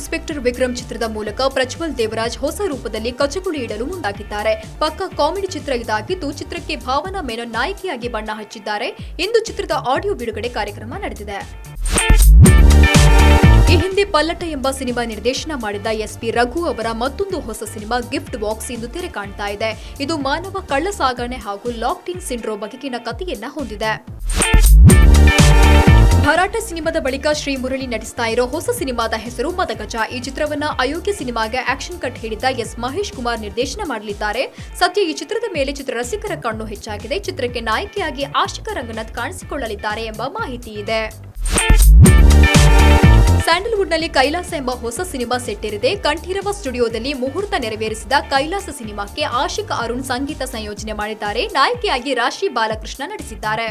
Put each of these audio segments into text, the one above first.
inspector Vikram ಚಿತ್ರದ ಮೂಲಕ ಪ್ರಜ್ವಲ್ ದೇವರಾಜ್ ಹೊಸ ರೂಪದಲ್ಲಿ ಕಚಗುಳಿ ಇಡಲು ಮುಂದಾಗಿದ್ದಾರೆ ಪಕ್ಕ ಕಾಮಿಡಿ ಚಿತ್ರ ಇದಾಗಿದ್ದು ಚಿತ್ರಕ್ಕೆ ಭಾವನಾ ಮೆನನ್ ನಾಯಕಿಯಾಗಿ ಬಣ್ಣ ಹಚ್ಚಿದ್ದಾರೆ ಇಂದು ಚಿತ್ರದ ಆಡಿಯೋ ಬಿಡುಗಡೆ ಕಾರ್ಯಕ್ರಮ ನಡೆದಿದೆ ಈ ಹಿಂದೆ ಪಲ್ಲಟ ಎಂಬ ಸಿನಿಮಾ ನಿರ್ದೇಶನ ಮಾಡಿದ ಎಸ್ಪಿ ರಘು ಅವರ ಮತ್ತೊಂದು ಹೊಸ ಸಿನಿಮಾ ಗಿಫ್ಟ್ ಬಾಕ್ಸ್ ಇಂದು ತೆರೆ ಕಾಣ್ತಾ ಇದೆ ಇದು ಮಾನವ ಕಳ್ಳ ಸಾಗಣೆ ಹಾಗೂ ಲಾಕ್ಡೌನ್ ಸಿಂಡ್ರೋ ಬಗೆಗಿನ ಕಥೆಯನ್ನ ಹೊಂದಿದೆ ಭರಾಟ ಸಿನಿಮಾದ ಬಳಿಕ ಶ್ರೀ ಮುರಳಿ ನಟಿಸ್ತಾ ಇರೋ ಹೊಸ ಸಿನಿಮಾದ ಹೆಸರು ಮದಗಜ ಈ ಚಿತ್ರವನ್ನ ಅಯೋಗ್ಯ ಸಿನಿಮಾಗೆ ಆಕ್ಷನ್ ಕಟ್ ಹೇಳಿದ ಎಸ್ ಮಹೇಶ್ ಕುಮಾರ್ ನಿರ್ದೇಶನ ಮಾಡಲಿದ್ದಾರೆ ಸದ್ಯ ಈ ಚಿತ್ರದ ಮೇಲೆ ಚಿತ್ರರಸಿಕರ ಕಣ್ಣು ಹೆಚ್ಚಾಗಿದೆ ಚಿತ್ರಕ್ಕೆ ನಾಯಕಿಯಾಗಿ ಆಶಿಕಾ ರಂಗನಾಥ್ ಕಾಣಿಸಿಕೊಳ್ಳಲಿದ್ದಾರೆ ಎಂಬ ಮಾಹಿತಿ ಇದೆ ಸ್ಯಾಂಡಲ್ವುಡ್ನಲ್ಲಿ ಕೈಲಾಸ ಎಂಬ ಹೊಸ ಸಿನಿಮಾ ಸೆಟ್ಟೇರಿದೆ ಕಂಠೀರವ ಸ್ಟುಡಿಯೋದಲ್ಲಿ ಮುಹೂರ್ತ ನೆರವೇರಿಸಿದ ಕೈಲಾಸ ಸಿನಿಮಾಕ್ಕೆ ಆಶಿಕ್ ಅರುಣ್ ಸಂಗೀತ ಸಂಯೋಜನೆ ಮಾಡಿದ್ದಾರೆ ನಾಯಕಿಯಾಗಿ ರಾಶಿ ಬಾಲಕೃಷ್ಣ ನಟಿಸಿದ್ದಾರೆ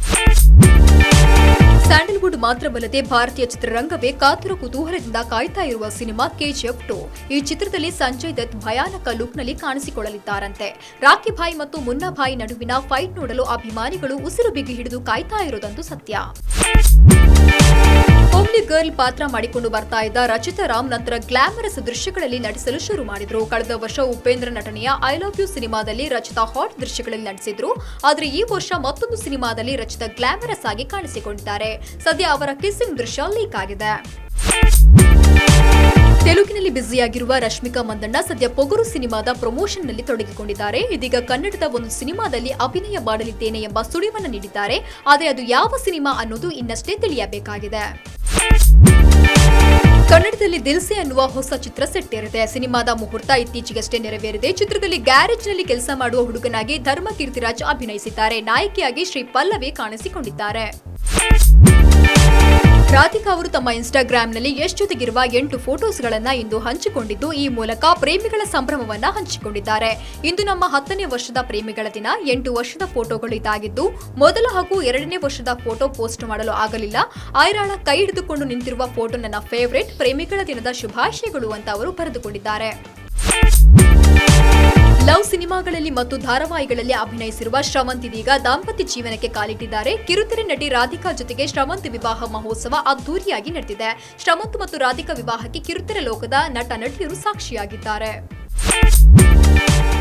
ಸ್ಯಾಂಡಲ್ವುಡ್ ಮಾತ್ರವಲ್ಲದೆ ಭಾರತೀಯ ಚಿತ್ರರಂಗವೇ ಕಾತುರ ಕುತೂಹಲದಿಂದ ಕಾಯ್ತಾ ಇರುವ ಸಿನಿಮಾ ಕೆಜಿಎಫ್ ಟು ಈ ಚಿತ್ರದಲ್ಲಿ ಸಂಜಯ್ ದತ್ ಭಯಾನಕ ಲುಕ್ನಲ್ಲಿ ಕಾಣಿಸಿಕೊಳ್ಳಲಿದ್ದಾರಂತೆ ರಾಖಿ ಭಾಯ್ ಮತ್ತು ಮುನ್ನಾ ಭಾಯ್ ನಡುವಿನ ಫೈಟ್ ನೋಡಲು ಅಭಿಮಾನಿಗಳು ಉಸಿರು ಬಿಗಿ ಹಿಡಿದು ಕಾಯ್ತಾ ಇರೋದಂತೂ ಸತ್ಯ ಹೋಮ್ಲಿ ಗರ್ಲ್ ಪಾತ್ರ ಮಾಡಿಕೊಂಡು ಬರ್ತಾ ಇದ್ದ ರಚಿತಾ ರಾಮ್ ನಂತರ ಗ್ಲಾಮರಸ್ ದೃಶ್ಯಗಳಲ್ಲಿ ನಟಿಸಲು ಶುರು ಮಾಡಿದ್ರು ಕಳೆದ ವರ್ಷ ಉಪೇಂದ್ರ ನಟನೆಯ ಐ ಲವ್ ಯು ಸಿನಿಮಾದಲ್ಲಿ ರಚಿತಾ ಹಾಟ್ ದೃಶ್ಯಗಳಲ್ಲಿ ನಟಿಸಿದ್ರು ಆದ್ರೆ ಈ ವರ್ಷ ಮತ್ತೊಂದು ಸಿನಿಮಾದಲ್ಲಿ ರಚಿತಾ ಗ್ಲಾಮರಸ್ ಆಗಿ ಕಾಣಿಸಿಕೊಂಡಿದ್ದಾರೆ ಸದ್ಯ ಅವರ ಕಿಸ್ಸಿಂಗ್ ದೃಶ್ಯ ಲೀಕ್ ಆಗಿದೆ ತೆಲುಗಿನಲ್ಲಿ ಬ್ಯುಸಿಯಾಗಿರುವ ರಶ್ಮಿಕಾ ಮಂದಣ್ಣ ಸದ್ಯ ಪೊಗರು ಸಿನಿಮಾದ ಪ್ರಮೋಷನ್ನಲ್ಲಿ ತೊಡಗಿಕೊಂಡಿದ್ದಾರೆ ಇದೀಗ ಕನ್ನಡದ ಒಂದು ಸಿನಿಮಾದಲ್ಲಿ ಅಭಿನಯ ಮಾಡಲಿದ್ದೇನೆ ಎಂಬ ಸುಳಿವನ್ನ ನೀಡಿದ್ದಾರೆ ಆದರೆ ಅದು ಯಾವ ಸಿನಿಮಾ ಅನ್ನೋದು ಇನ್ನಷ್ಟೇ ತಿಳಿಯಬೇಕಾಗಿದೆ ಕನ್ನಡದಲ್ಲಿ ದಿಲ್ಸೆ ಅನ್ನುವ ಹೊಸ ಚಿತ್ರ ಸೆಟ್ಟೇರಿದೆ ಸಿನಿಮಾದ ಮುಹೂರ್ತ ಇತ್ತೀಚೆಗಷ್ಟೇ ನೆರವೇರಿದೆ ಚಿತ್ರದಲ್ಲಿ ಗ್ಯಾರೇಜ್ನಲ್ಲಿ ಕೆಲಸ ಮಾಡುವ ಹುಡುಗನಾಗಿ ಧರ್ಮ ಕೀರ್ತಿರಾಜ್ ಅಭಿನಯಿಸಿದ್ದಾರೆ ನಾಯಕಿಯಾಗಿ ಶ್ರೀ ಪಲ್ಲವಿ ಕಾಣಿಸಿಕೊಂಡಿದ್ದಾರೆ ರಾಧಿಕಾ ಅವರು ತಮ್ಮ ಇನ್ಸ್ಟಾಗ್ರಾಂನಲ್ಲಿ ಯಶ್ ಜೊತೆಗಿರುವ ಎಂಟು ಫೋಟೋಸ್ಗಳನ್ನ ಇಂದು ಹಂಚಿಕೊಂಡಿದ್ದು ಈ ಮೂಲಕ ಪ್ರೇಮಿಗಳ ಸಂಭ್ರಮವನ್ನ ಹಂಚಿಕೊಂಡಿದ್ದಾರೆ ಇಂದು ನಮ್ಮ ಹತ್ತನೇ ವರ್ಷದ ಪ್ರೇಮಿಗಳ ದಿನ ಎಂಟು ವರ್ಷದ ಫೋಟೋಗಳು ಇದಾಗಿದ್ದು ಮೊದಲ ಹಾಗೂ ಎರಡನೇ ವರ್ಷದ ಫೋಟೋ ಪೋಸ್ಟ್ ಮಾಡಲು ಆಗಲಿಲ್ಲ ಐರಾಳ ಕೈ ಹಿಡಿದುಕೊಂಡು ನಿಂತಿರುವ ಫೋಟೋ ನನ್ನ ಫೇವರೇಟ್ ಪ್ರೇಮಿಗಳ ದಿನದ ಶುಭಾಶಯಗಳು ಅಂತ ಅವರು ಬರೆದುಕೊಂಡಿದ್ದಾರೆ ಲವ್ ಸಿನಿಮಾಗಳಲ್ಲಿ ಮತ್ತು ಧಾರಾವಾಹಿಗಳಲ್ಲಿ ಅಭಿನಯಿಸಿರುವ ಶ್ರವಂತ್ ಇದೀಗ ದಾಂಪತ್ಯ ಜೀವನಕ್ಕೆ ಕಾಲಿಟ್ಟಿದ್ದಾರೆ ಕಿರುತೆರೆ ನಟಿ ರಾಧಿಕಾ ಜೊತೆಗೆ ಶ್ರವಂತ್ ವಿವಾಹ ಮಹೋತ್ಸವ ಅದ್ದೂರಿಯಾಗಿ ನಡೆದಿದೆ ಶ್ರವಂತ್ ಮತ್ತು ರಾಧಿಕಾ ವಿವಾಹಕ್ಕೆ ಕಿರುತೆರೆ ಲೋಕದ ನಟ ನಟಿಯರು ಸಾಕ್ಷಿಯಾಗಿದ್ದಾರೆ